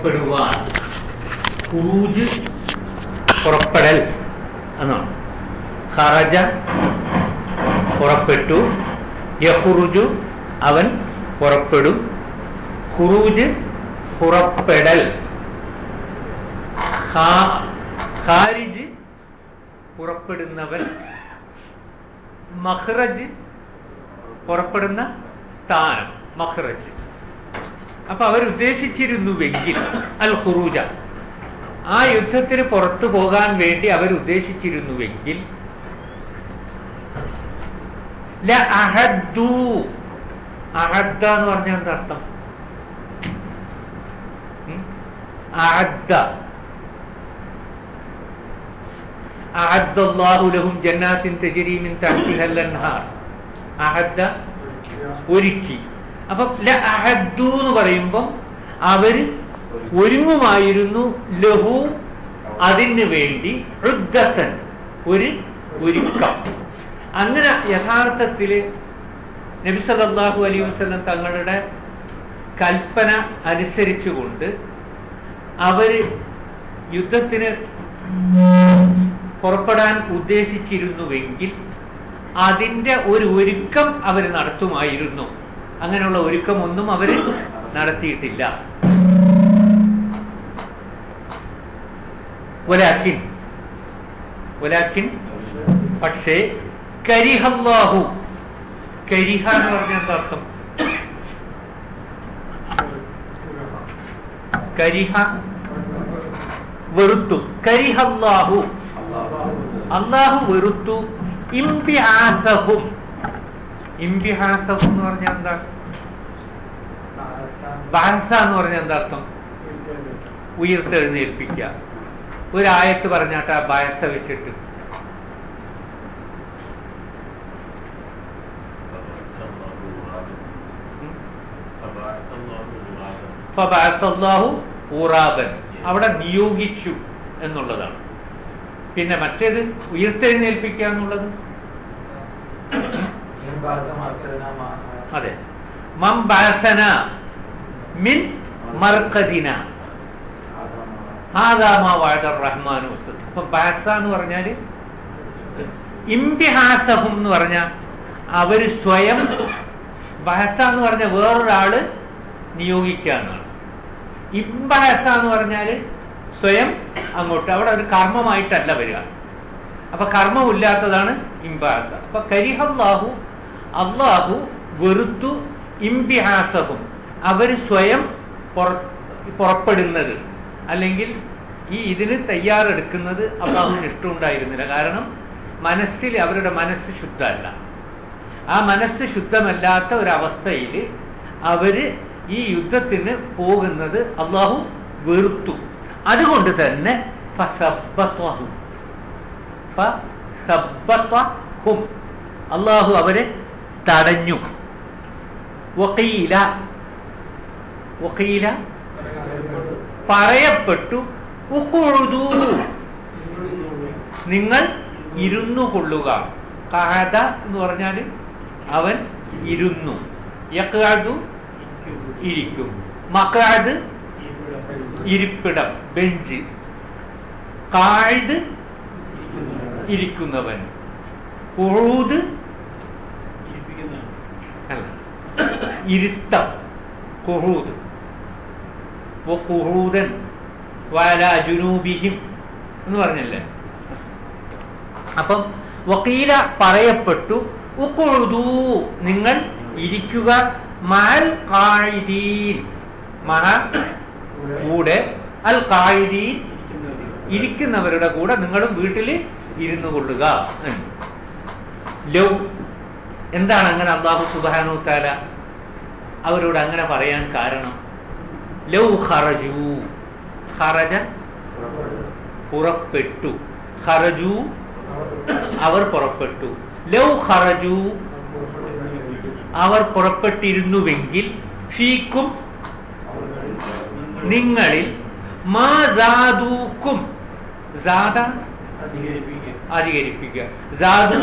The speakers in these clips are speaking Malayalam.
പുറപ്പെടുവാൻ ഖുറൂജ് പുറപ്പെടൽ എന്നാണ് ഖറജ പുറപ്പെട്ടു യഹുറുജു അവൻ പുറപ്പെടും ഖുറൂജ് പുറപ്പെടൽ ഖാ- ഖാരിജ് പുറപ്പെടുന്നവൻ മഹ്റജ് പുറപ്പെടുന്ന സ്ഥാനം മഹ്റജ് അപ്പൊ അവർ ഉദ്ദേശിച്ചിരുന്നുവെങ്കിൽ അൽ ഖുറൂജ ആ യുദ്ധത്തിന് പുറത്തു പോകാൻ വേണ്ടി അവർ ഉദ്ദേശിച്ചിരുന്നുവെങ്കിൽ ല അഹദ്ദു അഹദ്ദ എന്ന് പറഞ്ഞാൽ എന്താ അർത്ഥം ഉം? അഹദ്ദ أعد الله لهم جنات تجري من تحتها الأنهار أعد ഒരുക്കി അപ്പം ല അഹദ്ദു എന്ന് പറയുമ്പം അവര് ഒരുങ്ങുമായിരുന്നു ലഹു അതിന് വേണ്ടി ഉദ്ദത്തൻ ഒരു ഒരുക്കം അങ്ങനെ യഥാർത്ഥത്തില് നബി സല്ലല്ലാഹു അലൈഹി വസല്ലം തങ്ങളുടെ കൽപ്പന അനുസരിച്ചുകൊണ്ട് അവര് യുദ്ധത്തിന് പുറപ്പെടാൻ ഉദ്ദേശിച്ചിരുന്നുവെങ്കിൽ അതിന്റെ ഒരു ഒരുക്കം അവർ നടത്തുമായിരുന്നു അങ്ങനെയുള്ള ഒരുക്കം ഒന്നും അവർ നടത്തിയിട്ടില്ല ഒലാക്കിൻ ഒലാക്കിൻ പക്ഷേ കരിഹല്ലാഹു കരിഹ എന്ന് പറഞ്ഞ എന്താ അർത്ഥം കരിഹ വെറുത്തു കരിഹല്ലാഹു അള്ളാഹു വെറുത്തു ഇംബിഹാസഹും ഇംബിഹാസഹും എന്ന് പറഞ്ഞാൽ എന്താ ബാഹസ എന്ന് പറഞ്ഞാൽ എന്താ അർത്ഥം ഉയർത്തെഴുന്നേൽപ്പിക്കുക ഒരായത്ത് പറഞ്ഞാട്ട് ആ ബായസ വെച്ചിട്ട് ഉം. ഫബഅസല്ലാഹു ഊറാബൻ അവിടെ നിയോഗിച്ചു എന്നുള്ളതാണ് പിന്നെ മറ്റേത് ഉയർത്തെഴുന്നേൽപ്പിക്കുക എന്നുള്ളത് അതെ മം ബഅസന മിൻ മർഖദിന ഹാദാ മാ വഅദ റഹ്മാനു വസദ് അപ്പൊ ബഅസ എന്ന് പറഞ്ഞാല് ഇംതിഹാസഹും എന്ന് പറഞ്ഞ അവര് സ്വയം ബഹസ എന്ന് പറഞ്ഞ വേറൊരാള് നിയോഗിക്കുക എന്നാണ് ഇംബഹസ എന്ന് പറഞ്ഞാല് സ്വയം അങ്ങോട്ട് അവിടെ ഒരു കർമ്മമായിട്ടല്ല വരിക അപ്പൊ കർമ്മമില്ലാത്തതാണ് ഇംബഹസ അപ്പൊ കരിഹല്ലാഹു അള്ളാഹു വെറുത്തു ഇംബിഹാസഹും അവര് സ്വയം പുറ- പുറപ്പെടുന്നത് അല്ലെങ്കിൽ ഈ ഇതിന് തയ്യാറെടുക്കുന്നത് അള്ളാഹുവിന് ഇഷ്ടമുണ്ടായിരുന്നില്ല കാരണം മനസ്സിൽ അവരുടെ മനസ്സ് ശുദ്ധമല്ല ആ മനസ്സ് ശുദ്ധമല്ലാത്ത ഒരവസ്ഥയിൽ അവര് ഈ യുദ്ധത്തിന് പോകുന്നത് അള്ളാഹു വെറുത്തു അതുകൊണ്ട് തന്നെ ഫസബ്ബത്വഹും. ഫസബ്ബത്വഹും. അള്ളാഹു അവരെ തടഞ്ഞു വക്കീല വക്കീല പറയപ്പെട്ടു ഉക്കുഴുതു നിങ്ങൾ ഇരുന്നു കൊള്ളുക കാത എന്ന് പറഞ്ഞാൽ അവൻ ഇരുന്നു യക്കാതു ഇരിക്കും മക്കാത് ഇരിപ്പിടം ബെഞ്ച് കാഴ്ത് ഇരിക്കുന്നവൻ ഉഴൂത് അല്ല ഇരുത്തം കുഹൂദ് കുഹൂദൻ വാല ജുനൂബിഹിം എന്ന് പറഞ്ഞല്ലേ അപ്പം വക്കീല പറയപ്പെട്ടു ഉക്കുഴുതൂ നിങ്ങൾ ഇരിക്കുക മൽ കായിദീൻ മഹ കൂടെ അൽ കായിദീൻ ഇരിക്കുന്നവരുടെ കൂടെ നിങ്ങളും വീട്ടിൽ ഇരുന്നു കൊള്ളുക എന്ന്. ലൗ എന്താണ് അങ്ങനെ അള്ളാഹു സുബാനു താല അവരോട് അങ്ങനെ പറയാൻ കാരണം ലൗ ഹറജു ഹറജ പുറപ്പെട്ടു ഹറജു അവർ പുറപ്പെട്ടു ലൗ ഹറജു അവർ പുറപ്പെട്ടിരുന്നുവെങ്കിൽ ഫീക്കും നിങ്ങളിൽ മാസാദൂക്കും സാദ അധികരിപ്പിക്കുക സാദു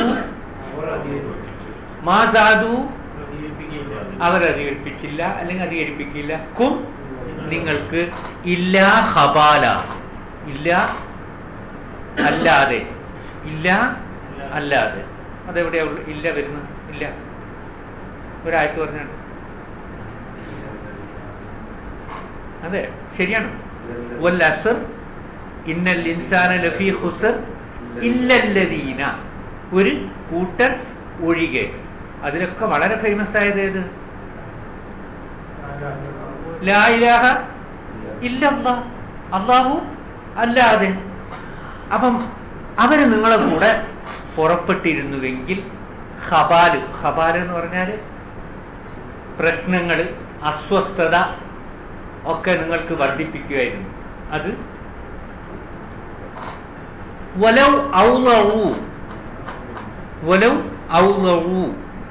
മാസാദു അവർ അധികരിപ്പിച്ചില്ല അല്ലെങ്കിൽ അധികരിപ്പിക്കില്ല കും നിങ്ങൾക്ക് ഇല്ലാ ഹബാല ഇല്ല അല്ലാതെ ഇല്ല അല്ലാതെ അതെവിടെയാ ഉള്ളു ഇല്ല വരുന്നത് ഇല്ല ഒരായത്ത് പറഞ്ഞാണ് അതെ ശരിയാണ് വൽ അസർ ഇന്നൽ ഇൻസാന ലഫീ ഖുസർ ഇല്ലല്ലദീന ഒരു കൂട്ടർ ഒഴികെ അതിലൊക്കെ വളരെ ഫേമസ് ആയത് ഏത് ലാ ഇലാഹ ഇല്ലല്ലാ അള്ളാഹു അല്ലാതെ അപ്പം അവര് നിങ്ങളെ കൂടെ പുറപ്പെട്ടിരുന്നുവെങ്കിൽ ഹബാല് ഹബാല് എന്ന് പറഞ്ഞാൽ പ്രശ്നങ്ങൾ അസ്വസ്ഥത ഒക്കെ നിങ്ങൾക്ക് വർദ്ധിപ്പിക്കുമായിരുന്നു അത് വലൗ ഔലവു വലൗ ഔലവു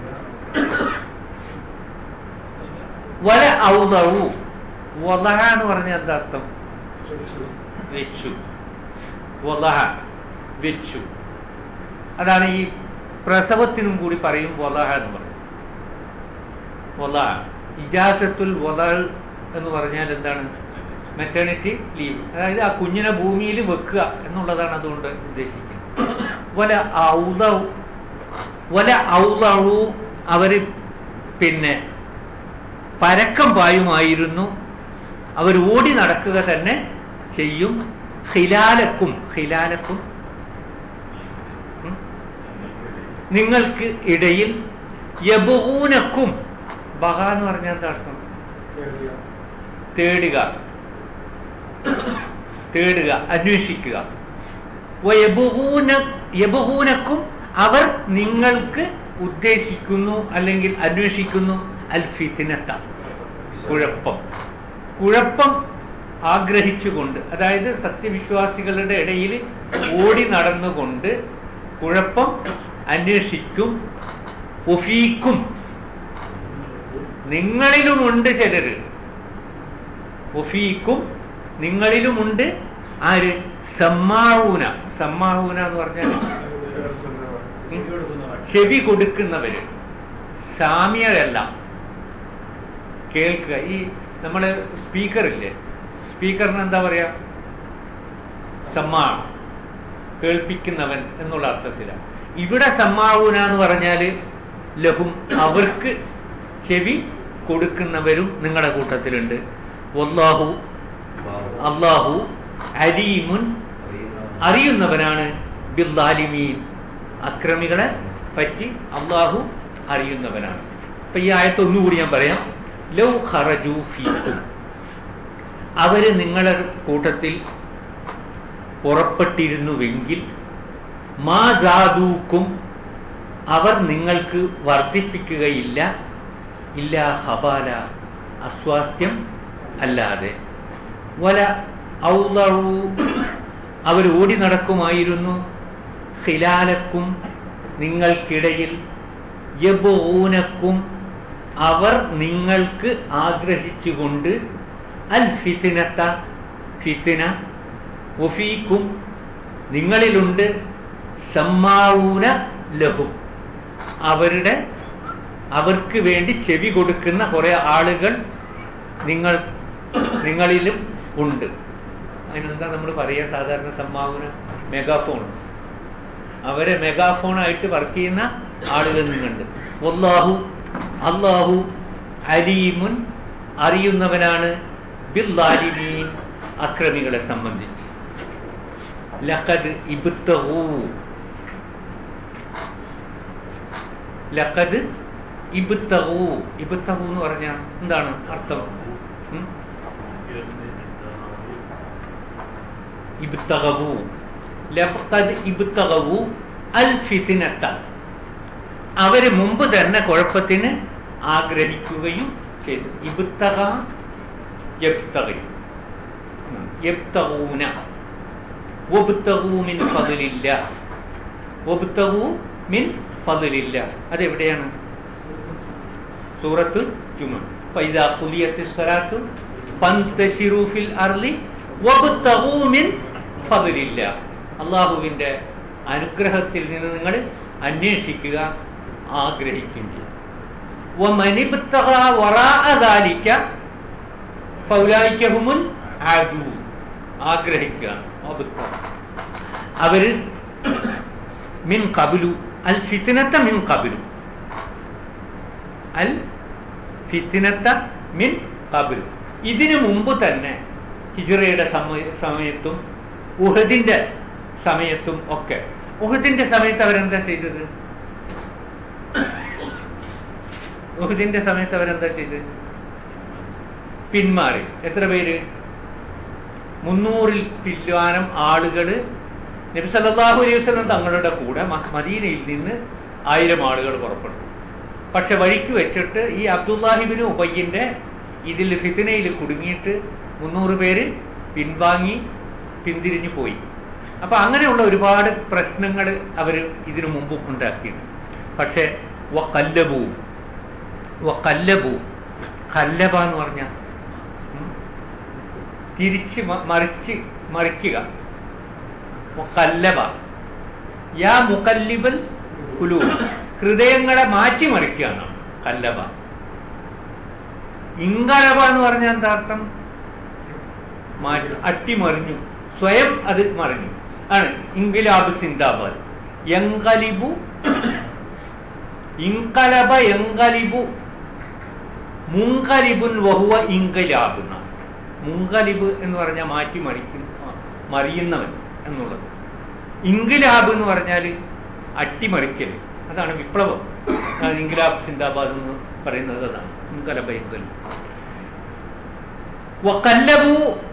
വല ഔലവു വലഹ എന്ന് പറഞ്ഞ എന്താ അർത്ഥം വെച്ചു വലഹ വെച്ചു അതാണ് ഈ പ്രസവത്തിനും കൂടി പറയും വലഹ എന്ന് പറയും വലഹ ഇജാസത്തുൽ വലഹ് എന്ന് പറഞ്ഞാൽ എന്താണ് മെറ്റേണിറ്റി ലീവ് അതായത് ആ കുഞ്ഞിനെ ഭൂമിയിൽ വെക്കുക എന്നുള്ളതാണ് അതുകൊണ്ട് ഉദ്ദേശിക്കുന്നത് വല ഔലവു വല ഔലവു അവര് പിന്നെ പരക്കം പായുമായിരുന്നു അവർ ഓടി നടക്കുക തന്നെ ചെയ്യും ഹിലാലക്കും ഹിലാലക്കും ഉം, നിങ്ങൾക്ക് ഇടയിൽ യബൂനക്കും ബഹ എന്ന് പറഞ്ഞാൽ എന്താ അർത്ഥം തേടുക തേടുക അന്വേഷിക്കുക വയബുഹൂന യബുഹൂനക്കും അവർ നിങ്ങൾക്ക് ഉദ്ദേശിക്കുന്നു അല്ലെങ്കിൽ അന്വേഷിക്കുന്നു അൽ ഫിത്തിനത്ത കുഴപ്പം കുഴപ്പം ആഗ്രഹിച്ചുകൊണ്ട് അതായത് സത്യവിശ്വാസികളുടെ ഇടയിൽ ഓടി നടന്നുകൊണ്ട് കുഴപ്പം അന്വേഷിക്കും ഒഫീക്കും നിങ്ങളിലുമുണ്ട് ചിലര് ഒഫീക്കും നിങ്ങളിലുമുണ്ട് ആര് സമ്മാവൂന സമ്മാവൂന എന്ന് പറഞ്ഞാൽ ചെവി കൊടുക്കുന്നവര് സാമ്യരല്ല കേൾക്കുക ഈ നമ്മള് സ്പീക്കർ ഇല്ലേ സ്പീക്കറിന് എന്താ പറയാ സമ്മാ കേൾപ്പിക്കുന്നവൻ എന്നുള്ള അർത്ഥത്തിലാണ് ഇവിടെ സമ്മാവൂന എന്ന് പറഞ്ഞാല് ലഹും അവർക്ക് ചെവി കൊടുക്കുന്നവരും നിങ്ങളുടെ കൂട്ടത്തിലുണ്ട് വല്ലാഹു അള്ളാഹു അലീമുൻ അറിയുന്നവനാണ് ബില്ലാലിമീൻ അക്രമികളെ പറ്റി അള്ളാഹു അറിയുന്നവനാണ് അപ്പൊ ഈ ആയത്ത് ഒന്നുകൂടി ഞാൻ പറയാം ലൗ ഖറജു ഫീക്കും അവര് നിങ്ങളുടെ കൂട്ടത്തിൽ പുറപ്പെട്ടിരുന്നുവെങ്കിൽ മാ സാദൂക്കും അവർ നിങ്ങൾക്ക് വർദ്ധിപ്പിക്കുകയില്ല ഇല്ല ഹബാല അസ്വാസ്ഥ്യം അല്ലാതെ വല ഔലറു അവർ ഓടി നടക്കുമായിരുന്നു ഹിലാലക്കും നിങ്ങൾക്കിടയിൽ യബൂനക്കും അവർ നിങ്ങൾക്ക് ആഗ്രഹിച്ചുകൊണ്ട് അൽ ഫിത്തിനത്ത ഫിത്തിന ഒഫീക്കും നിങ്ങളിലുണ്ട് സമ്മാവൂന ലഹു അവരുടെ അവർക്ക് വേണ്ടി ചെവി കൊടുക്കുന്ന കുറെ ആളുകൾ നിങ്ങൾ നിങ്ങളിലും ഉണ്ട് അതിനെന്താ നമ്മൾ പറയുക സാധാരണ സമ്മാവന മെഗാഫോൺ അവരെ മെഗാഫോൺ ആയിട്ട് വർക്ക് ചെയ്യുന്ന ആളുകൾ നിന്നുണ്ട് വല്ലാഹു അള്ളാഹു അലീമുൻ അറിയുന്നവനാണ് ബില്ലാലിമീൻ അക്രമികളെ സംബന്ധിച്ച് ലഖദ് ഇബ്തഹൂ ലഖദ് ഇബ്തഹൂ ഇബ്തഹൂ എന്ന് പറഞ്ഞാൽ എന്താണ് അർത്ഥം ഉം? ഇബ്തഗവു ലഖദ് ഇബ്തഗവു അൽ ഫിത്നത അവര് മുമ്പ് തന്നെ കുഴപ്പത്തിന് ആഗ്രഹിക്കുകയും ചെയ്തു ഇബ്തഗ യബ്തഗി യബ്തഗൂന വബ്തഗൂ മിൻ ഫضലില്ല വബ്തഗൂ മിൻ ഫضലില്ല അതെവിടെയാണ് സൂറത്ത് ജുമ ഫൈദാ ഖുലിയത്തിസ് സ്വലാത്തു ഫന്തശിറു ഫിൽ അർളി വബ്തഗൂ മിൻ ഫضലില്ല അള്ളാഹുവിന്റെ അനുഗ്രഹത്തിൽ നിന്ന് നിങ്ങൾ അന്വേഷിക്കുക ആഗ്രഹിക്കുകയും ചെയ്യും വമനിബ്തഗ വറാഅ ദാലിക ഫൗലായിക്കഹുമുൻ ആദു ആഗ്രഹിക്കുകയാണ് ഒതുക്കം അവര് മിൻ കബിലു അൽ ഫിത്തിനത്ത മിൻ കബിലു അൽ ഫിത്തിനത്ത മിൻ കബിലു ഇതിനു മുമ്പ് തന്നെ ഹിജറയുടെ സമയ സമയത്തും ഉഹദിന്റെ സമയത്തും ഒക്കെ ഉഹദിന്റെ സമയത്ത് അവരെന്താ ചെയ്തത് ഉഹദിന്റെ സമയത്ത് അവരെന്താ ചെയ്തത് പിന്മാറി എത്ര പേര് മുന്നൂറിൽ പില്ലുവാനം ആളുകൾ നബി സല്ലല്ലാഹു അലൈഹി വസല്ലം തങ്ങളുടെ കൂടെ മ- മദീനയിൽ നിന്ന് ആയിരം ആളുകൾ പുറപ്പെട്ടു പക്ഷെ വഴിക്ക് വെച്ചിട്ട് ഈ അബ്ദുല്ലാഹിബിന് ഉബയ്യന്റെ ഇതിൽ ഫിത്തിനയിൽ കുടുങ്ങിയിട്ട് മുന്നൂറ് പേര് പിൻവാങ്ങി പിന്തിരിഞ്ഞു പോയി അപ്പൊ അങ്ങനെയുള്ള ഒരുപാട് പ്രശ്നങ്ങൾ അവർ ഇതിനു മുമ്പും ഉണ്ടാക്കിയിട്ടുണ്ട് പക്ഷെ കല്ലബു കല്ലബു കല്ലബ എന്ന് പറഞ്ഞ തിരിച്ച് മ- മറിച്ച് മറിക്കുക കല്ലബ യാ മുക്കല്ലിബൽ കുലു ഹൃദയങ്ങളെ മാറ്റിമറിക്കുകയാണ് കല്ലബ ഇങ്കലബ എന്ന് പറഞ്ഞാൽ എന്താ അർത്ഥം മാറ്റി അട്ടിമറിഞ്ഞു സ്വയം അത് മറിഞ്ഞു ആണ് ഇൻകിലാബ് സിന്ദാബാദ് എങ്കലിബു ഇൻകലബ എങ്കലിബു മുങ്കലിബുൻ വഹുവ ഇങ്കലാബ് എന്നാണ് മുങ്കലിബ് എന്ന് പറഞ്ഞാൽ മാറ്റി മറിക്കുന്ന മറിയുന്നവൻ എന്നുള്ളത് ഇൻകിലാബ് എന്ന് പറഞ്ഞാൽ അട്ടിമറിക്കൽ അതാണ് വിപ്ലവം അതാണ് ഇൻകിലാബ് സിന്ദാബാദ് എന്ന് പറയുന്നത് അതാണ് ഇൻകലബ ഇൻകലിബ് വക്കല്ലബു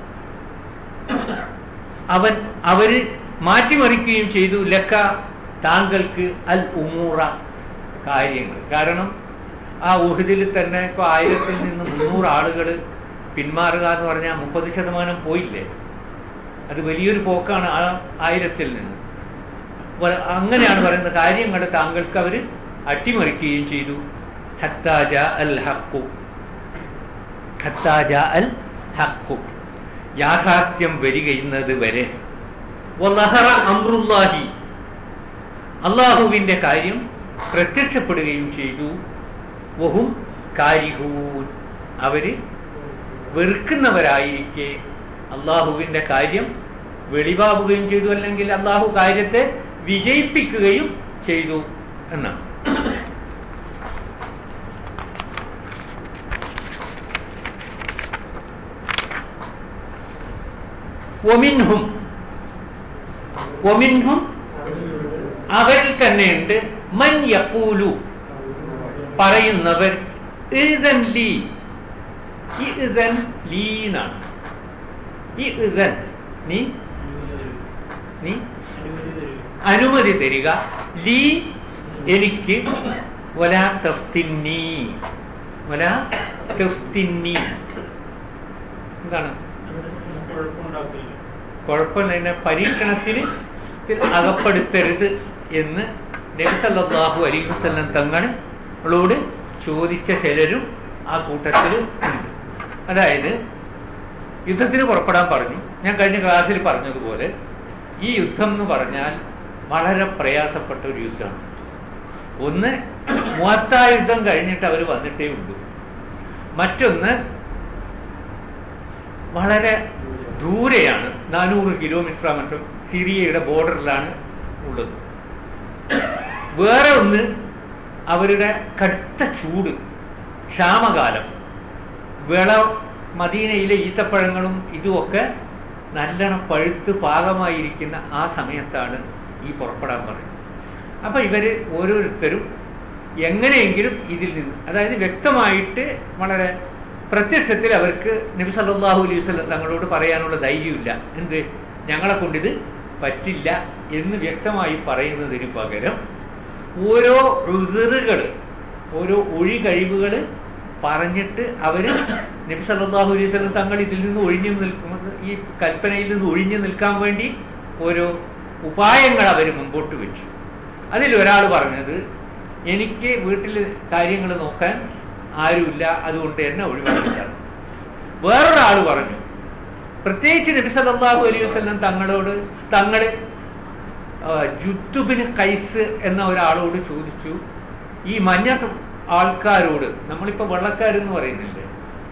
അവൻ അവര് മാറ്റിമറിക്കുകയും ചെയ്തു ലക്ക താങ്കൾക്ക് അൽ ഉമൂറ കാര്യങ്ങൾ കാരണം ആ ഉഹദിൽ തന്നെ ഇപ്പൊ ആയിരത്തിൽ നിന്ന് മുന്നൂറ് ആളുകൾ പിന്മാറുക എന്ന് പറഞ്ഞാൽ മുപ്പത് ശതമാനം പോയില്ലേ അത് വലിയൊരു പോക്കാണ് ആ ആയിരത്തിൽ നിന്ന് വ- അങ്ങനെയാണ് പറയുന്നത് കാര്യങ്ങൾ താങ്കൾക്ക് അവർ അട്ടിമറിക്കുകയും ചെയ്തു ഹത്താജ അൽ ഹക്കു ഹത്താജ അൽ ഹക്കു യാഥാർത്ഥ്യം വരികയുന്നത് വരെ വലഹറ അമ്രുല്ലാഹി അള്ളാഹുവിന്റെ കാര്യം പ്രത്യക്ഷപ്പെടുകയും ചെയ്തു വഹും കാരിഹൂൻ അവര് വെറുക്കുന്നവരായിരിക്കെ അള്ളാഹുവിന്റെ കാര്യം വെളിവാവുകയും ചെയ്തു അല്ലെങ്കിൽ അള്ളാഹു കാര്യത്തെ വിജയിപ്പിക്കുകയും ചെയ്തു എന്നാണ് ഒമിൻഹും ഒമിൻഹും അവരിൽ തന്നെയുണ്ട് മൻ യക്കൂലു പറയുന്നവർ ഇതൻ ലീ ഇതൻ ലീനാണ് ഇതൻ നീ നീ അനുമതി തരിക ലീ എനിക്ക് വലാ തഫ്തിന്നീ വലാ തഫ്തിന്നീ എന്താണ് കുഴപ്പമില്ല എന്നെ പരീക്ഷണത്തിന് ത്തിൽ അകപ്പെടുത്തരുത് എന്ന് നബി സല്ലല്ലാഹു അലൈഹി വസല്ലം തങ്ങളോട് ചോദിച്ച ചിലരും ആ കൂട്ടത്തിൽ ഉണ്ട് അതായത് യുദ്ധത്തിന് പുറപ്പെടാൻ പറഞ്ഞു ഞാൻ കഴിഞ്ഞ ക്ലാസ്സിൽ പറഞ്ഞതുപോലെ ഈ യുദ്ധം എന്ന് പറഞ്ഞാൽ വളരെ പ്രയാസപ്പെട്ട ഒരു യുദ്ധമാണ് ഒന്ന് മൂവത്താ യുദ്ധം കഴിഞ്ഞിട്ട് അവർ വന്നിട്ടേ ഉള്ളൂ മറ്റൊന്ന് വളരെ ദൂരെയാണ് നാനൂറ് കിലോമീറ്റർ മറ്റും സിറിയയുടെ ബോർഡറിലാണ് ഉള്ളത് വേറെ ഒന്ന് അവരുടെ കടുത്ത ചൂട് ക്ഷാമകാലം വിള മദീനയിലെ ഈത്തപ്പഴങ്ങളും ഇതുമൊക്കെ നല്ലോണം പഴുത്ത് പാകമായിരിക്കുന്ന ആ സമയത്താണ് ഈ പുറപ്പെടാൻ പറയുന്നത് അപ്പൊ ഇവര് ഓരോരുത്തരും എങ്ങനെയെങ്കിലും ഇതിൽ നിന്ന് അതായത് വ്യക്തമായിട്ട് വളരെ പ്രത്യക്ഷത്തിൽ അവർക്ക് നബി സല്ലല്ലാഹു അലൈഹി വസല്ലം തങ്ങളോട് പറയാനുള്ള ധൈര്യമില്ല എന്ത് ഞങ്ങളെ കൊണ്ടിത് പറ്റില്ല എന്ന് വ്യക്തമായി പറയുന്നതിന് പകരം ഓരോ റുസറുകൾ ഓരോ ഒഴി കഴിവുകൾ പറഞ്ഞിട്ട് അവര് നബി സല്ലല്ലാഹു അലൈഹി വസല്ലം തങ്ങൾ ഇതിൽ നിന്ന് ഒഴിഞ്ഞു നിൽക്കുന്നത് ഈ കൽപ്പനയിൽ നിന്ന് ഒഴിഞ്ഞു നിൽക്കാൻ വേണ്ടി ഓരോ ഉപായങ്ങൾ അവർ മുമ്പോട്ട് വെച്ചു അതിൽ ഒരാൾ പറഞ്ഞത് എനിക്ക് വീട്ടിൽ കാര്യങ്ങൾ നോക്കാൻ ആരുമില്ല അതുകൊണ്ട് എന്നെ ഒഴിവാക്കിയാണ് വേറൊരാൾ പറഞ്ഞു പ്രത്യേകിച്ച് നബി സല്ലല്ലാഹു അലൈഹി വസല്ലം തങ്ങളോട് തങ്ങള് ജുത്തുബിന് കൈസ് എന്ന ഒരാളോട് ചോദിച്ചു ഈ മഞ്ഞ ആൾക്കാരോട് നമ്മളിപ്പോ വെള്ളക്കാരെന്ന് പറയുന്നില്ലേ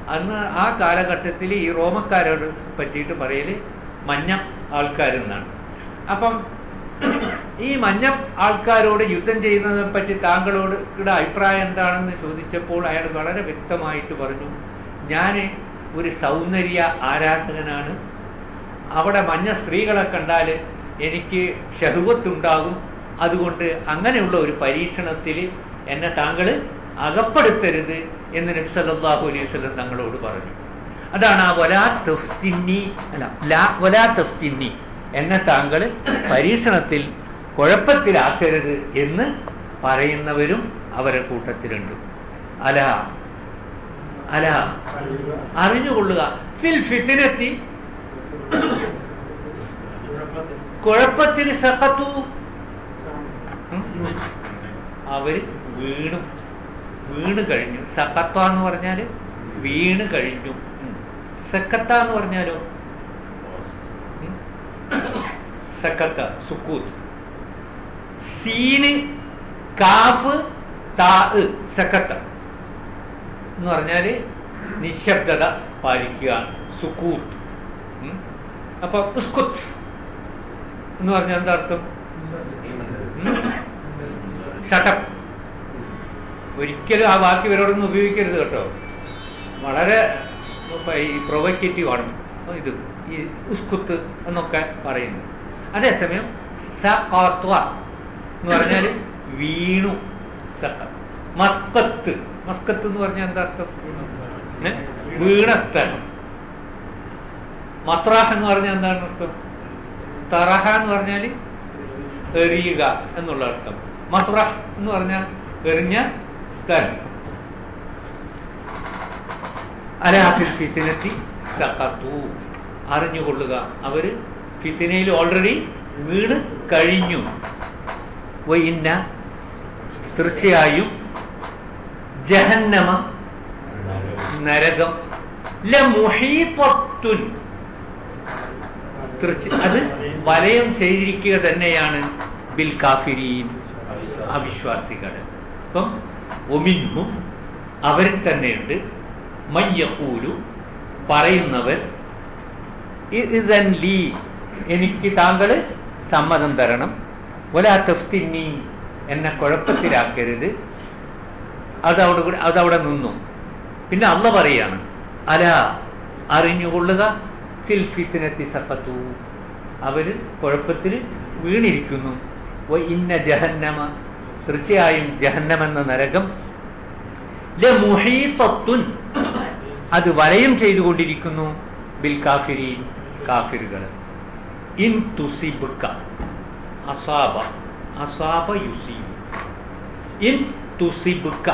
അന്ന് ആ കാലഘട്ടത്തിൽ ഈ റോമക്കാരോട് പറ്റിയിട്ട് പറയല് മഞ്ഞ ആൾക്കാരെന്നാണ് അപ്പം ഈ മഞ്ഞ ആൾക്കാരോട് യുദ്ധം ചെയ്യുന്നതിനെ പറ്റി താങ്കളോട് ഇവിടെ അഭിപ്രായം എന്താണെന്ന് ചോദിച്ചപ്പോൾ അയാൾ വളരെ വ്യക്തമായിട്ട് പറഞ്ഞു ഞാൻ ഒരു സൗന്ദര്യ ആരാധകനാണ് അവിടെ മഞ്ഞ സ്ത്രീകളെ കണ്ടാൽ എനിക്ക് ഷഹുവത്തുണ്ടാകും അതുകൊണ്ട് അങ്ങനെയുള്ള ഒരു പരീക്ഷണത്തിൽ എന്നെ താങ്കൾ അകപ്പെടുത്തരുത് എന്ന് നബി സല്ലല്ലാഹു അലൈഹി വസല്ലം തങ്ങളോട് പറഞ്ഞു അതാണ് ആ വലാ തഫ്തിന്നി അല്ല ലാ വലാ തഫ്തിന്നി എന്നെ താങ്കൾ പരീക്ഷണത്തിൽ കുഴപ്പത്തിലാക്കരുത് എന്ന് പറയുന്നവരും അവരെ കൂട്ടത്തിലുണ്ട് അല അല അറിഞ്ഞുകൊള്ളുക ഫിൽ ഫിത്തിനെത്തി കുഴപ്പത്തിൽ സഖത്തു ഉം. അവര് വീണു വീണ് കഴിഞ്ഞു സഖത്ത എന്ന് പറഞ്ഞാല് വീണ് കഴിഞ്ഞു ഉം. സക്കത്ത എന്ന് പറഞ്ഞാലോ ഉം. സക്കത്ത സുക്കൂത്ത് സീന് കാഫ് താ സക്കത്ത എന്ന് പറഞ്ഞാല് നിശബ്ദത പാലിക്കുക സുക്കൂത്ത് ഉം. അപ്പൊ ഉസ്കുത്ത് എന്ന് പറഞ്ഞാൽ എന്താ അർത്ഥം ഷട്ടപ്പ് ഒരിക്കലും ആ വാക്ക് ഇവരോടൊന്നും ഉപയോഗിക്കരുത് കേട്ടോ വളരെ ഈ പ്രൊവക്കേറ്റീവ് ആണ് ഇത് ഈ ഉസ്കുത്ത് എന്നൊക്കെ പറയുന്നത് അതേസമയം സഖത്വ എന്ന് പറഞ്ഞാൽ വീണു സഖ മസ്കത്ത് മസ്കത്ത് എന്ന് പറഞ്ഞാൽ എന്താ അർത്ഥം ഏ? വീണ സ്ഥലം മത്രാഹ് എന്ന് പറഞ്ഞാൽ എന്താണ് അർത്ഥം തറഹ എന്ന് പറഞ്ഞാൽ എറിയുക എന്നുള്ള അർത്ഥം മത്റഹ് എന്ന് പറഞ്ഞാൽ എറിഞ്ഞ സ്ഥലം അലാഫിൽ ഫിത്തിനെത്തി സഖത്തു അറിഞ്ഞുകൊള്ളുക അവര് ഫിത്തിനയിൽ ഓൾറെഡി വീണ് കഴിഞ്ഞു വൈന്ന തീർച്ചയായും ജഹന്നമ നരകം ലമുഹീപത്തുൻ തീർച്ച അത് വലയം ചെയ്തിരിക്കുക തന്നെയാണ് ബിൽ കാഫിരീൻ അവിശ്വാസികൾ അപ്പം ഒമിന്നും അവരിൽ തന്നെയുണ്ട് മയ്യക്കൂലു പറയുന്നവർ ഇതൻ ലീ എനിക്ക് താങ്കൾ സമ്മതം തരണം ഒലാ തഫ്തിന്നി എന്നെ കുഴപ്പത്തിലാക്കരുത് അതവിടെ കൂടെ അതവിടെ നിന്നു പിന്നെ അള്ള പറയാണ് അല അറിഞ്ഞുകൊള്ളുക ഫിൽ ഫിത്തിനെത്തി സപ്പത്തു അവര് കുഴപ്പത്തിൽ വീണിരിക്കുന്നു വ ഇന്ന ജഹന്നമ തീർച്ചയായും ജഹന്നമെന്ന നരകം ലമുഹീതത്തുൻ അത് വലയം ചെയ്തുകൊണ്ടിരിക്കുന്നു ബിൽ കാഫിരീൻ കാഫിറുകൾ ഇൻ തുസിബുക്ക അസാബ അസാബ യുസീബ് ഇൻ തുസിബുക്ക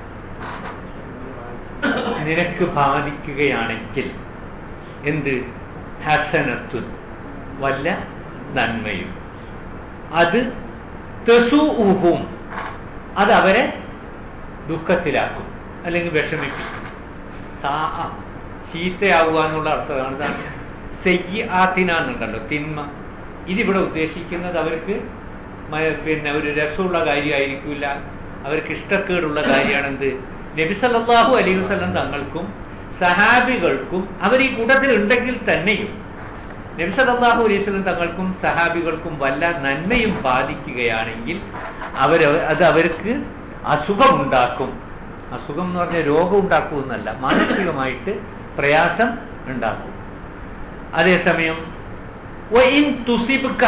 നിനക്ക് ബാധിക്കുകയാണെങ്കിൽ എന്ത് ഹസനത്തുൻ വല്ല നന്മയും അത് തെസുഹും അത് അവരെ ദുഃഖത്തിലാക്കും അല്ലെങ്കിൽ വിഷമിപ്പിക്കും സാ ചീത്തയാവുക എന്നുള്ള അർത്ഥമാണ് ഇതാണ് സെയ്യാത്തിനാന്നുണ്ടല്ലോ തിന്മ ഇതിവിടെ ഉദ്ദേശിക്കുന്നത് അവർക്ക് മ- പിന്നെ ഒരു രസമുള്ള കാര്യമായിരിക്കില്ല അവർക്ക് ഇഷ്ടക്കേടുള്ള കാര്യമാണ് എന്ത് നബി സല്ലല്ലാഹു അലൈഹി വസല്ലം തങ്ങൾക്കും സഹാബികൾക്കും അവർ ഈ കൂട്ടത്തിൽ ഉണ്ടെങ്കിൽ തന്നെയും നബി സല്ലല്ലാഹു അലൈഹി വസല്ലം തങ്ങൾക്കും സഹാബികൾക്കും വല്ല നന്മയും ബാധിക്കുകയാണെങ്കിൽ അവർ അത് അവർക്ക് അസുഖമുണ്ടാക്കും അസുഖം എന്ന് പറഞ്ഞാൽ രോഗം ഉണ്ടാക്കുമെന്നല്ല മാനസികമായിട്ട് പ്രയാസം ഉണ്ടാക്കും അതേസമയം വഇൻ തുസിബ്ക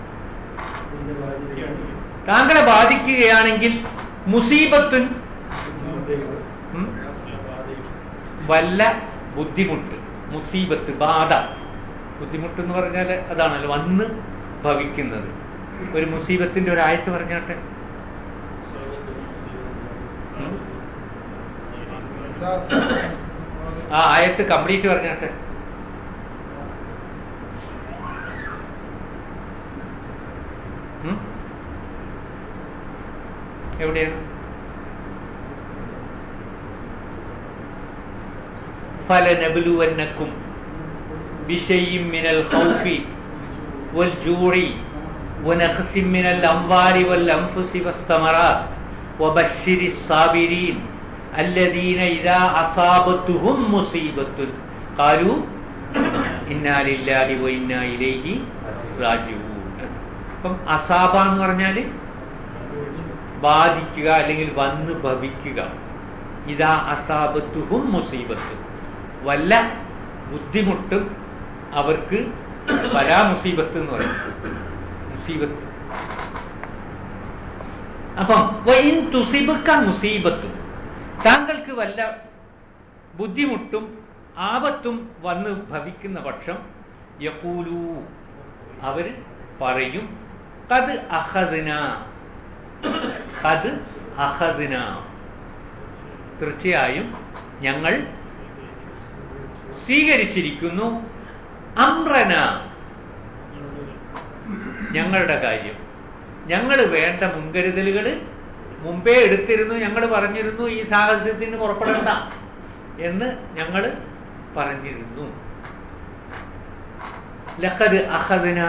താങ്കളെ ബാധിക്കുകയാണെങ്കിൽ മുസീബത്തുൻ ഉം, വല്ല ബുദ്ധിമുട്ട് മുസീബത്ത് ബാധ ബുദ്ധിമുട്ട് എന്ന് പറഞ്ഞാൽ അതാണല്ലോ വന്ന് ഭവിക്കുന്നത് ഒരു മുസീബത്തിന്റെ ഒരു ആയത്ത് പറഞ്ഞാട്ടെ ഉം? ആ ആയത്ത് കംപ്ലീറ്റ് പറഞ്ഞാട്ടെ ഉം? എവിടെയാണ് فلنبلونكم بشيء من الخوف والجوع ونقص من الأموال والأنفس والثمرات وبشر الصابرين الذين إذا أصابتهم مصيبة قالوا إنا لله وإنا إليه راجعون അപ്പം അസാബ എന്ന് പറഞ്ഞാൽ ബാധിക്കുക അല്ലെങ്കിൽ വന്ന് ഭവിക്കുക ഇതാ അസാബത്തുഹും മുസീബത്തും വല്ല ബുദ്ധിമുട്ടും അവർക്ക് വരാ മുസീബത്ത് എന്ന് പറയും മുസീബത്ത് അപ്പം വൈൻ തുസിബക്ക മുസീബത്തും താങ്കൾക്ക് വല്ല ബുദ്ധിമുട്ടും ആപത്തും വന്ന് ഭവിക്കുന്ന പക്ഷം യക്കൂലൂ അവർ പറയും കത് അഹദിന കത് അഹദിന തീർച്ചയായും ഞങ്ങൾ സ്വീകരിച്ചിരിക്കുന്നു അമ്രന ഞങ്ങളുടെ കാര്യം ഞങ്ങൾ വേണ്ട മുൻകരുതലുകൾ മുമ്പേ എടുത്തിരുന്നു ഞങ്ങൾ പറഞ്ഞിരുന്നു ഈ സാഹചര്യത്തിന് പുറപ്പെടേണ്ട എന്ന് ഞങ്ങൾ പറഞ്ഞിരുന്നു ലഖദ് അഹദന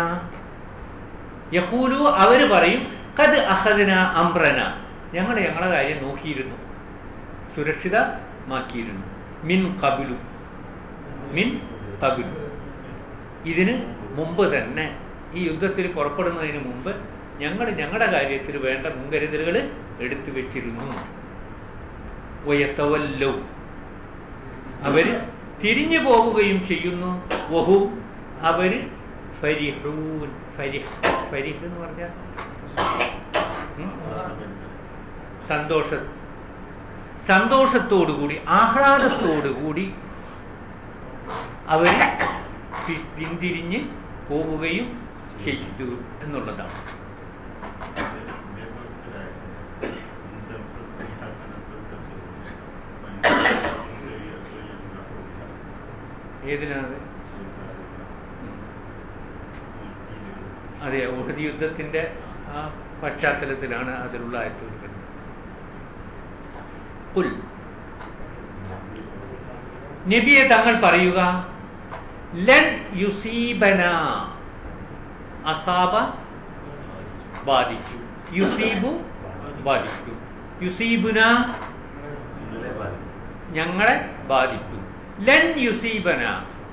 യഹൂലു അവര് പറയും കത് അഹദന അമ്രന ഞങ്ങൾ ഞങ്ങളെ കാര്യം നോക്കിയിരുന്നു സുരക്ഷിതമാക്കിയിരുന്നു മിൻ കബിലു മിൻ കബിലു ഇതിന് മുമ്പ് തന്നെ ഈ യുദ്ധത്തിൽ പുറപ്പെടുന്നതിന് മുമ്പ് ഞങ്ങൾ ഞങ്ങളുടെ കാര്യത്തിൽ വേണ്ട മുൻകരുതലുകൾ എടുത്തു വെച്ചിരുന്നു വയത്തവല്ലോ അവര് തിരിഞ്ഞു പോവുകയും ചെയ്യുന്നു വഹും അവര് ഫരിഹൂൻ ഫരിഹ് ഫരിഹ് എന്ന് പറഞ്ഞാൽ ഉം? സന്തോഷ സന്തോഷത്തോടുകൂടി ആഹ്ലാദത്തോടുകൂടി അവർ പിന്തിരിഞ്ഞ് പോവുകയും ചെയ്തു എന്നുള്ളതാണ് ഏതിനാണ് അതെ ഉഹദ് യുദ്ധത്തിന്റെ ആ പശ്ചാത്തലത്തിലാണ് അതിലുള്ള ആയത്ത് കൊടുക്കുന്നത് കുൽ നബിയെ തങ്ങൾ പറയുക ലൻ യുസീബന അസാബ ബാധിച്ചു യുസീബു ബാധിച്ചു യുസീബുന ഞങ്ങളെ ബാധിച്ചു ലൻ യുസീബന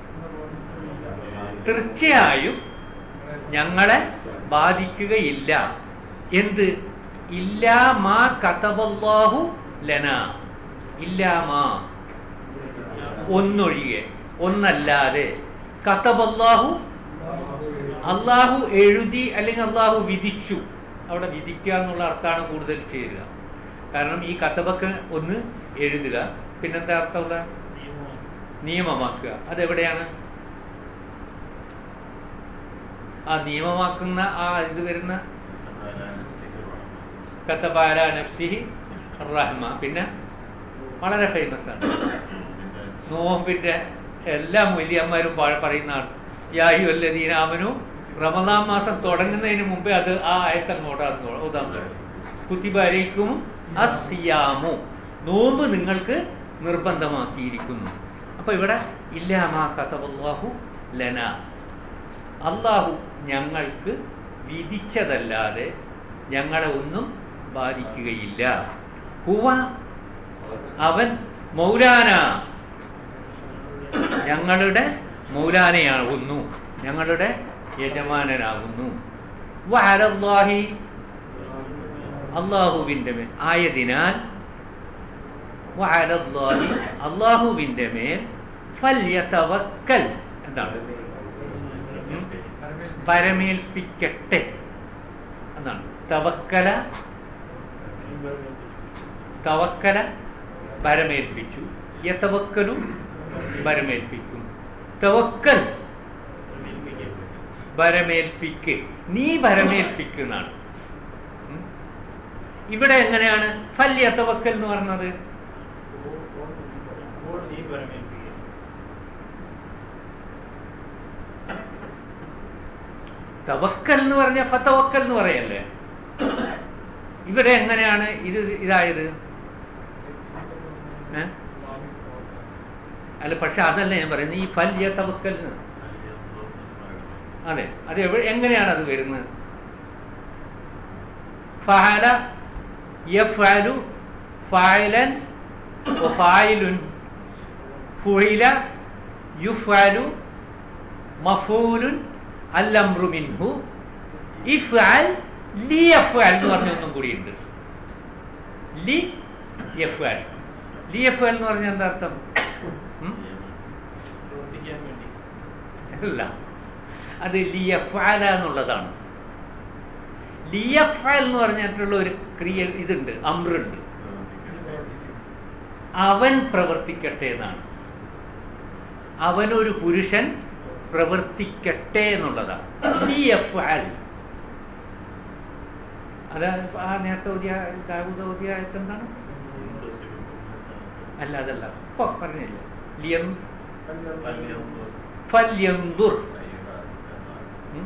തീർച്ചയായും ഞങ്ങളെ ബാധിക്കുകയില്ല എന്ത് ഇല്ലാ മാ കതബല്ലാഹു ലന ഇല്ലാ മാ ഒന്നൊഴികെ ഒന്നല്ലാതെ കതബല്ലാഹു അള്ളാഹു എഴുതി അല്ലെങ്കിൽ അള്ളാഹു വിധിച്ചു അവിടെ വിധിക്കുക എന്നുള്ള അർത്ഥമാണ് കൂടുതൽ ചേരുക കാരണം ഈ കത്തബക്ക് ഒന്ന് എഴുതുക പിന്നെന്താ അർത്ഥമുള്ള നിയമമാക്കുക അതെവിടെയാണ് ആ നിയമമാക്കുന്ന ആ ഇത് വരുന്ന കത്തബാല നഫ്സിഹി റഹ്മ പിന്നെ വളരെ ഫേമസ് ആണ് നോമ്പിന്റെ എല്ലാ മൂല്യന്മാരും പറയുന്നതാണ് യാഹി വല്ലതീനാമനു റമദാൻ മാസം തുടങ്ങുന്നതിന് മുമ്പേ അത് ആ ആയത്തങ്ങോട്ടാണ് ഉദാൻ തുടങ്ങും കുത്തിബാരിക്കും അസിയാമു നോമ്പ് നിങ്ങൾക്ക് നിർബന്ധമാക്കിയിരിക്കുന്നു അപ്പൊ ഇവിടെ ഇല്ലാമാ കഥവല്ലാഹു ലന അള്ളാഹു ഞങ്ങൾക്ക് വിധിച്ചതല്ലാതെ ഞങ്ങളെ ഒന്നും ബാധിക്കുകയില്ല ഹുവ അവൻ മൗലാന ഞങ്ങളുടെ മൗലാനയാകുന്നു ഞങ്ങളുടെ യജമാനനാകുന്നു വഅലല്ലാഹി അള്ളാഹുവിൻ്റെ മേൽ ആയതിനാൽ വഅലല്ലാഹി അള്ളാഹുവിൻ്റെ മേൽ ഫല്യതവക്കൽ എന്താണ് ഉം? പരമേൽപ്പിക്കട്ടെ എന്നാണ് തവക്കല തവക്കല പരമേൽപ്പിച്ചു യതവക്കലും പരമേൽപ്പിക്കും തവക്കൽ ഭരമേൽപ്പിക്ക് നീ ഭരമേൽപ്പിക്കുന്നതാണ് ഉം? ഇവിടെ എങ്ങനെയാണ് ഫല്യ തവക്കൽ എന്ന് പറഞ്ഞത് തവക്കൽ എന്ന് പറഞ്ഞ ഫതവക്കൽ എന്ന് പറയല്ലേ ഇവിടെ എങ്ങനെയാണ് ഇത് ഇതായത് ഏ? അല്ല പക്ഷെ അതല്ല ഞാൻ പറയുന്നത് ഈ ഫല്യ തവക്കൽ എന്ന് അതെ അത് എവിടെ എങ്ങനെയാണ് അത് വരുന്നത് ഫഅല യഫ്അലു ഫഅലൻ ഫായിലുൻ ഫുഇല യുഫ്അലു മഫൂലുൻ അൽ അംറു മിൻഹു ഇഫ്അൽ ലി യഫ്അൽ എന്ന് പറഞ്ഞ ഒന്നും കൂടിയുണ്ട് ലി യഫ്അൽ ലി യഫ്അൽ എന്ന് പറഞ്ഞ എന്താ അർത്ഥം ഉം? പ്രവർത്തിക്കാൻ വേണ്ടി അല്ല അത് ലിയഫാല എന്നുള്ളതാണ് ലിയഫാൽ എന്ന് പറഞ്ഞിട്ടുള്ള ഒരു ക്രിയ ഇതുണ്ട് അമ്രുണ്ട് അവൻ പ്രവർത്തിക്കട്ടെ എന്നാണ് അവനൊരു പുരുഷൻ പ്രവർത്തിക്കട്ടെ എന്നുള്ളതാണ് ലിയഫാൽ അതാ ആ നേരത്തെ ഓതിയ ദാവൂദ് ഓതിയ ആയത്ത് എന്താണ് അല്ല അതല്ല ഇപ്പൊ പറഞ്ഞില്ല ലിയം ഫല്യന്തുർ ഉം?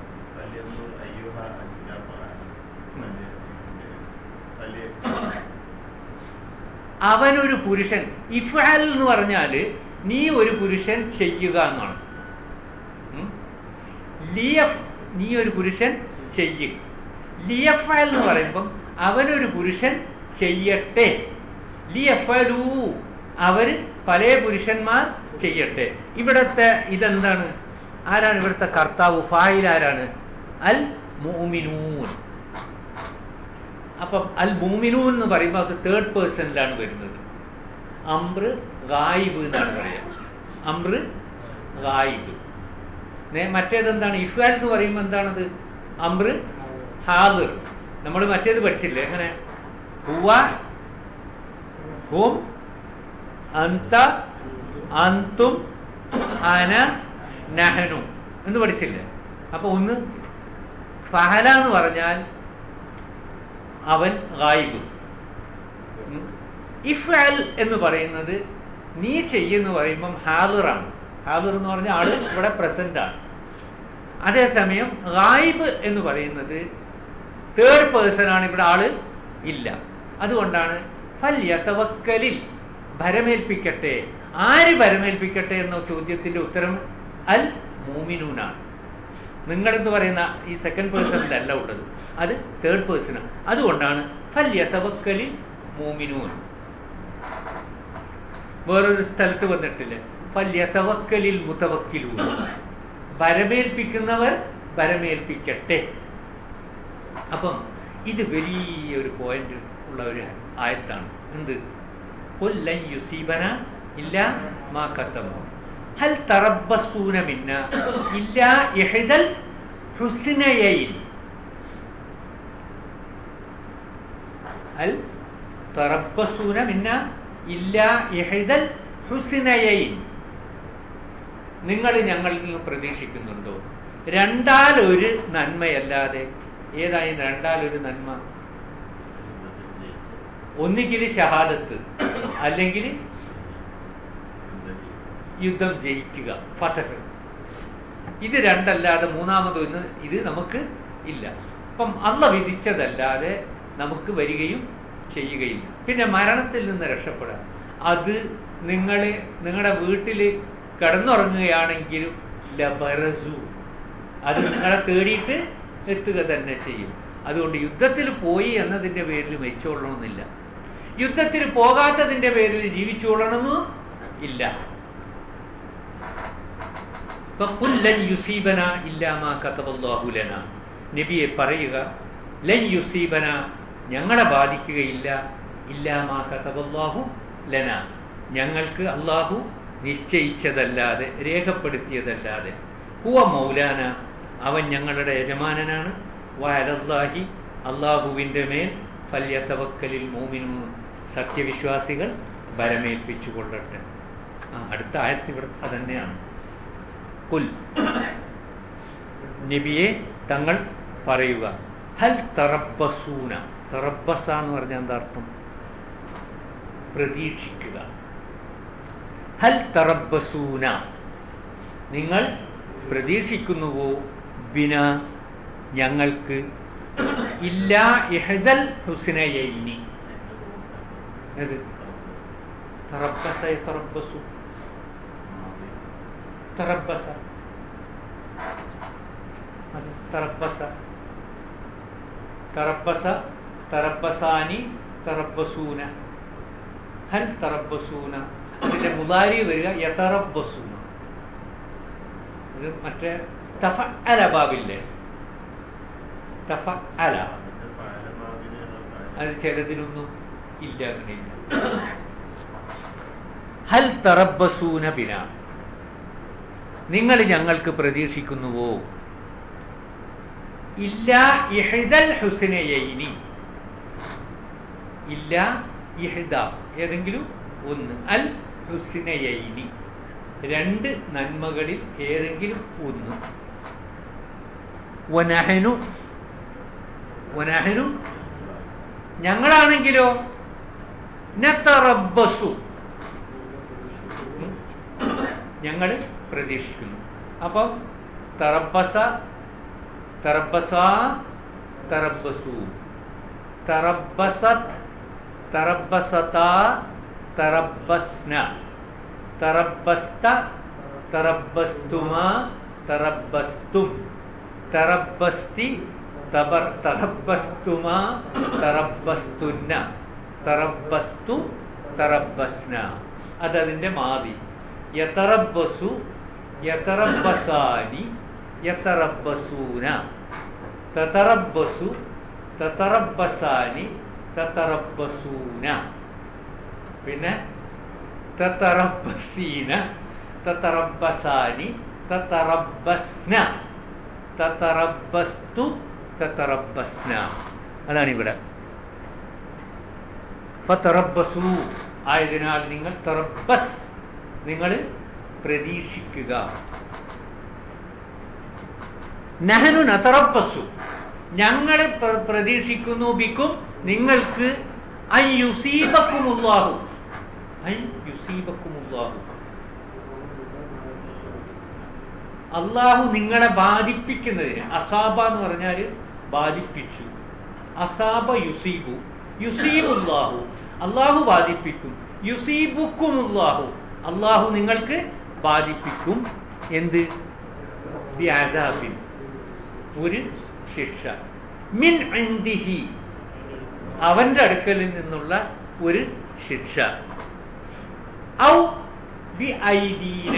അവനൊരു പുരുഷൻ ഇഫാൽ എന്ന് പറഞ്ഞാൽ നീ ഒരു പുരുഷൻ ചെയ്യുക എന്നാണ് ഉം? ലിയഫ് നീ ഒരു പുരുഷൻ ചെയ്യുക ലിയഫാൽ എന്ന് പറയുമ്പം അവനൊരു പുരുഷൻ ചെയ്യട്ടെ ലിയഫലൂ അവര് പല പുരുഷന്മാർ ചെയ്യട്ടെ ഇവിടത്തെ ഇതെന്താണ് ആരാണ് ഇവിടുത്തെ കർത്താവ് ഫായിൽ ആരാണ് അൽ മൂമിനൂൻ അപ്പം അൽ മൂമിനൂൻ എന്ന് പറയുമ്പോൾ അത് തേർഡ് പേഴ്സണിലാണ് വരുന്നത് അമ്ര ഗായിബ് എന്നാണ് പറയുക അമ്ര ഗായിബ് നേ- മറ്റേതെന്താണ് ഇഫ്വാൽ എന്ന് പറയുമ്പോൾ എന്താണത് അമ്ര ഹാദിർ നമ്മൾ മറ്റേത് പഠിച്ചില്ലേ എങ്ങനെ ഹുവ ഹും അന്ത അന്തും അന നഹനു എന്ന് പഠിച്ചില്ലേ അപ്പൊ ഒന്ന് ഫഹല എന്ന് പറഞ്ഞാൽ അവൻ ഗായിബ് ഉം. ഇഫ്അൽ എന്ന് പറയുന്നത് നീ ചെയ്യുന്ന പറയുമ്പം ഹാദിറാണ് ഹാദിർ എന്ന് പറഞ്ഞ ആള് ഇവിടെ പ്രസന്റ് ആണ് അതേസമയം ഗായിബ് എന്ന് പറയുന്നത് തേർഡ് പേഴ്സൺ ആണ് ഇവിടെ ആള് ഇല്ല അതുകൊണ്ടാണ് ഫല്യതവക്കലിൽ ഭരമേൽപ്പിക്കട്ടെ ആര് ഭരമേൽപ്പിക്കട്ടെ എന്ന ചോദ്യത്തിന്റെ ഉത്തരം അൽ മൂമിനൂനാണ് നിങ്ങളെന്ന് പറയുന്ന ഈ സെക്കൻഡ് പേഴ്സണിലല്ല ഉള്ളത് അത് തേർഡ് പേഴ്സണാണ് അതുകൊണ്ടാണ് ഫല്യതവക്കലിൽ മൂമിനൂൻ വേറൊരു സ്ഥലത്ത് വന്നിട്ടില്ലേ ഫല്യതവക്കലിൽ മുതവക്കിലൂൻ ഭരമേൽപ്പിക്കുന്നവർ ഭരമേൽപ്പിക്കട്ടെ അപ്പം ഇത് വലിയൊരു പോയിന്റ് ഉള്ള ഒരു ആയത്താണ് എന്ത് കൊല്ലൻ യുസീബന ഇല്ല മാ കത്തമോ ഹൽ തറബസൂന മിന്ന ഇല്ല ഇഹ്ദൽ ഹുസ്നയൈൻ ഹൽ തറബസൂന മിന്ന ഇല്ല ഇഹ്ദൽ ഹുസ്നയൈൻ നിങ്ങൾ ഞങ്ങളിൽ നിന്ന് പ്രതീക്ഷിക്കുന്നുണ്ടോ രണ്ടാൽ ഒരു നന്മയല്ലാതെ ഏതായാലും രണ്ടാൽ ഒരു നന്മ ഒന്നുകിൽ ഷഹാദത്ത് അല്ലെങ്കിൽ യുദ്ധം ജയിക്കുക ഫതഹ് ഇത് രണ്ടല്ലാതെ മൂന്നാമതൊന്ന് ഇത് നമുക്ക് ഇല്ല അപ്പം അള്ള വിധിച്ചതല്ലാതെ നമുക്ക് വരികയും ചെയ്യുകയും പിന്നെ മരണത്തിൽ നിന്ന് രക്ഷപ്പെടാം അത് നിങ്ങൾ നിങ്ങളുടെ വീട്ടിൽ കിടന്നുറങ്ങുകയാണെങ്കിലും ലബറസു അത് നിങ്ങളെ തേടിയിട്ട് എത്തുക തന്നെ ചെയ്യും അതുകൊണ്ട് യുദ്ധത്തിൽ പോയി എന്നതിൻ്റെ പേരിൽ മെച്ചോളണമെന്നില്ല യുദ്ധത്തിൽ പോകാത്തതിൻ്റെ പേരിൽ ജീവിച്ചോളണമെന്നും ഇല്ല ഫഖുൽ ലൻ യുസീബന ഇല്ലാ മാ കതബല്ലാഹു ലനാ നബിയെ പറയുക ലൻ യുസീബന ഞങ്ങളെ ബാധിക്കുകയില്ല ഇല്ലാ മാ കതബല്ലാഹു ലനാ ഞങ്ങൾക്ക് അള്ളാഹു നിശ്ചയിച്ചതല്ലാതെ രേഖപ്പെടുത്തിയതല്ലാതെ ഹുവ മൗലാന അവൻ ഞങ്ങളുടെ യജമാനനാണ് വയലല്ലാഹി അള്ളാഹുവിൻ്റെ മേൽ ഫല്യത്തവക്കലിൽ മൂമിനു സത്യവിശ്വാസികൾ ബലമേൽപ്പിച്ചു കൊള്ളട്ടെ ആ അടുത്ത ആയത്ത് ഇവിടെ അതന്നെയാണ് കുൽ നബിയെ തങ്ങൾ പറയുക ഹൽ തറബസൂന തറബസ എന്ന് പറഞ്ഞാൽ എന്താ അർത്ഥം പ്രതീക്ഷിക്കുക ഹൽ തറബസൂന നിങ്ങൾ പ്രതീക്ഷിക്കുന്നുവോ ബിന ഞങ്ങൾക്ക് ഇല്ല ഇഹദൽ ഹുസ്നയൈനി ഏത് തറബസ തറബസു തറബസ അത് തറബസ തറബസ തറബസാനി തറബസൂന ഹൽ തറബസൂന അതിന്റെ മുതാരി വരിക യതറബസൂന ഇത് മറ്റേ തഫ അല ബാബില്ലേ തഫ അല അത് ചിലതിലൊന്നും ഇല്ല അങ്ങനെയില്ല ഹൽ തറബസൂന ബിന നിങ്ങൾ ഞങ്ങൾക്ക് പ്രതീക്ഷിക്കുന്നുവോ ഇല്ല ഇഹ്ദൽ ഹുസ്നയൈനി ഇല്ല ഇഹ്ദ ഏതെങ്കിലും ഒന്ന് അൽ ഹുസ്നയൈനി രണ്ട് നന്മകളിൽ ഏതെങ്കിലും ഒന്ന് വനഹനു വനഹനു ഞങ്ങളാണെങ്കിലോ നത്തറബസു ഞങ്ങൾ പ്രതീക്ഷിക്കുന്നു അപ്പം തറബസ തറബസ തറബസു തറബസത് തറബസത തറബസ്ന തറബസ്ത തറബസ്തുമ തറബസ്തും തറബസ്തി തബർ തറബസ്തുമ തറബസ്തുന്ന തറബസ്തു തറബസ്ന അതതിൻ്റെ മാതി യതറബസു യതറബസാനി യതറബസൂന തതറബസു തതറബസാനി തതറബസൂന പിന്നെ തതറബസീന തതറബസാനി തതറബസ്ന തതറബസ്തു തതറബസ്ന അതാണ് ഇവിടെ ഫതറബസു ആയതിനാൽ നിങ്ങൾ തറബസ് നിങ്ങൾ പ്രതീക്ഷിക്കുക നഹനു നതറബസു ഞങ്ങൾ പ്രതീക്ഷിക്കുന്നു ബിക്കും നിങ്ങൾക്ക് ഐ യുസീബക്കുമുള്ളാഹു ഐ യുസീബക്കുമുള്ളാഹു അള്ളാഹു നിങ്ങളെ ബാധിപ്പിക്കുന്നതിന് അസാബ എന്ന് പറഞ്ഞാൽ ബാധിപ്പിച്ചു അസാബ യുസീബു യുസീബുല്ലാഹു അള്ളാഹു ബാധിപ്പിക്കും യുസീബുക്കുമുല്ലാഹു അള്ളാഹു നിങ്ങൾക്ക് ബാധിപ്പിക്കും എന്ത് വ്യാജാബിൻ ഒരു ശിക്ഷ മിൻ ഇന്ദിഹി അവന്റെ അടുക്കലിൽ നിന്നുള്ള ഒരു ശിക്ഷ ഔ ബി ഐദീന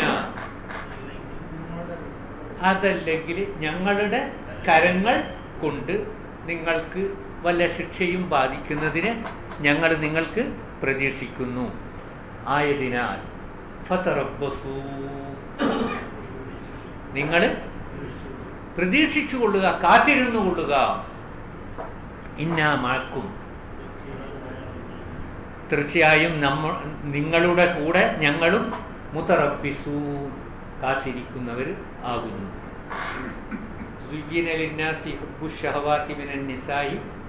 അതല്ലെങ്കിൽ ഞങ്ങളുടെ കരങ്ങൾ കൊണ്ട് നിങ്ങൾക്ക് വല്ല ശിക്ഷയും ബാധിക്കുന്നതിന് ഞങ്ങൾ നിങ്ങൾക്ക് പ്രതീക്ഷിക്കുന്നു ആയതിനാൽ ഫതറബ്ബസൂ നിങ്ങൾ പ്രതീക്ഷിച്ചു കൊള്ളുക കാത്തിരുന്നു കൊള്ളുക ഇന്നാ മഴക്കും തീർച്ചയായും നമ്മ നിങ്ങളുടെ കൂടെ ഞങ്ങളും മുത്തറബിസു കാത്തിരിക്കുന്നവർ ആകുന്നു زين للناس حب الشهوات من النساء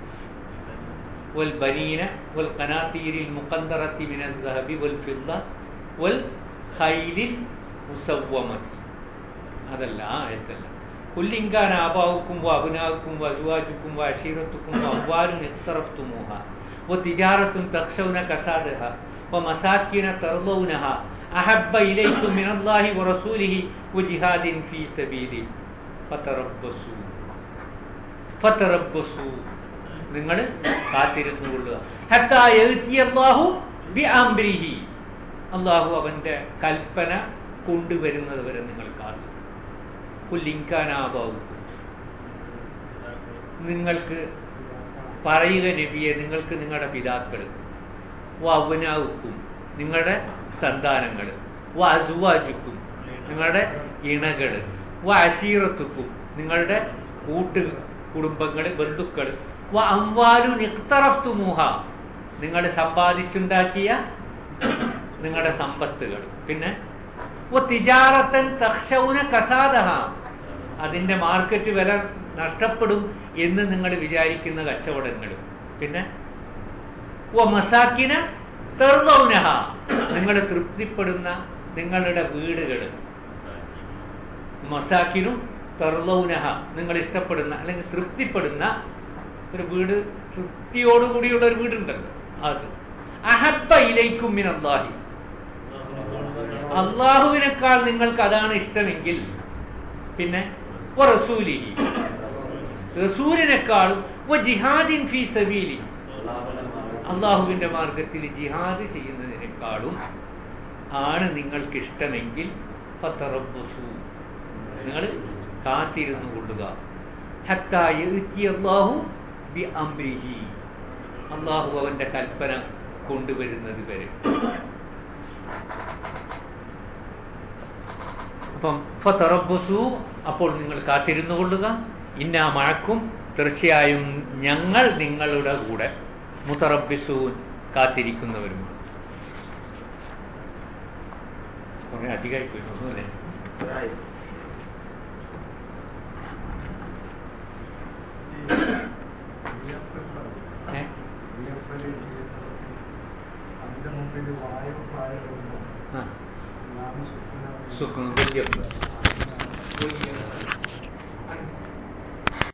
والبنين والقناطير المقنطرة من الذهب والفضة والخيل المسومة അതല്ല ആ ആയത്തല്ല കുല്ലിങ്കാന ആബാവുക്കും വഅബ്നാവുക്കും വഅസ്വാജുക്കും വഅശീറത്തുക്കും വഅംവാലുൻ ഇഖ്തറഫ്തുമൂഹ വതിജാറത്തുൻ തഖ്ശൗന കസാദഹ വമസാകിന തർളൗനഹ അഹബ്ബ ഇലൈക്കും മിനല്ലാഹി വറസൂലിഹി വജിഹാദിൻ ഫീ സബീലി ഫതറബ്ബസു ഫതറബ്ബസു നിങ്ങൾ കാത്തിരുന്നു കൊള്ളുക ഹത്താ യഅതി അല്ലാഹു ബിഅംരിഹി അല്ലാഹു അവന്റെ കൽപ്പന കൊണ്ടുവരുന്നത് വരെ നിങ്ങൾ കാത്തു കുല്ലിങ്കാനാഭാവും നിങ്ങൾക്ക് പറയുക നബിയെ നിങ്ങൾക്ക് നിങ്ങളുടെ പിതാക്കൾ വവനാവുക്കും നിങ്ങളുടെ സന്താനങ്ങൾ വ അസുവാജുക്കും നിങ്ങളുടെ ഇണകൾ വ അശീറത്തുക്കും നിങ്ങളുടെ കൂട്ട് കുടുംബങ്ങൾ ബന്ധുക്കൾ വ അംവാലു നിക്തറഫ്തുമൂഹ നിങ്ങൾ സമ്പാദിച്ചുണ്ടാക്കിയ നിങ്ങളുടെ സമ്പത്തുകൾ പിന്നെ തിജാറത്തൻ തക്ഷൗന കസാദഹ അതിന്റെ മാർക്കറ്റ് വില നഷ്ടപ്പെടും എന്ന് നിങ്ങൾ വിചാരിക്കുന്ന കച്ചവടങ്ങൾ പിന്നെ ഓ മസാക്കിന തെർലൗനഹ നിങ്ങൾ തൃപ്തിപ്പെടുന്ന നിങ്ങളുടെ വീടുകൾ മസാക്കിനും തെർലൗനഹ നിങ്ങൾ ഇഷ്ടപ്പെടുന്ന അല്ലെങ്കിൽ തൃപ്തിപ്പെടുന്ന ഒരു വീട് തൃപ്തിയോടുകൂടിയുള്ള ഒരു വീടുണ്ടല്ലോ അത് അഹബ ഇലൈക്കും മിൻ അള്ളാഹി അള്ളാഹുവിനേക്കാൾ നിങ്ങൾക്ക് അതാണ് ഇഷ്ടമെങ്കിൽ പിന്നെ റസൂലിഹി റസൂലിനേക്കാളും ജിഹാദിൻ ഫീ സബീലി അള്ളാഹുവിൻ്റെ മാർഗത്തിൽ ജിഹാദ് ചെയ്യുന്നതിനേക്കാളും ആണ് നിങ്ങൾക്കിഷ്ടമെങ്കിൽ ഫത്തറബ്ബസു നിങ്ങൾ കാത്തിരുന്നു കൊള്ളുക ഹത്താ യഅ്തി അല്ലാഹു ബി അംരിഹി അള്ളാഹു അവൻ്റെ കൽപ്പന കൊണ്ടുവരുന്നത് വരെ അപ്പം ഫത്തറബ്ബസു അപ്പോൾ നിങ്ങൾ കാത്തിരുന്നു കൊള്ളുക ഇന്നാ മഴക്കും തീർച്ചയായും ഞങ്ങൾ നിങ്ങളുടെ കൂടെ മുത്തറബിസൂൻ കാത്തിരിക്കുന്നവരുമാണ് കുറെ അധികമായി പോയി തോന്നുന്നു അല്ലേ ഏ? അതിന്റെ മുമ്പിൽ വായു പ്രായമുണ്ടോ ആ നാം സുഖം സുഖം വലിയ വലിയ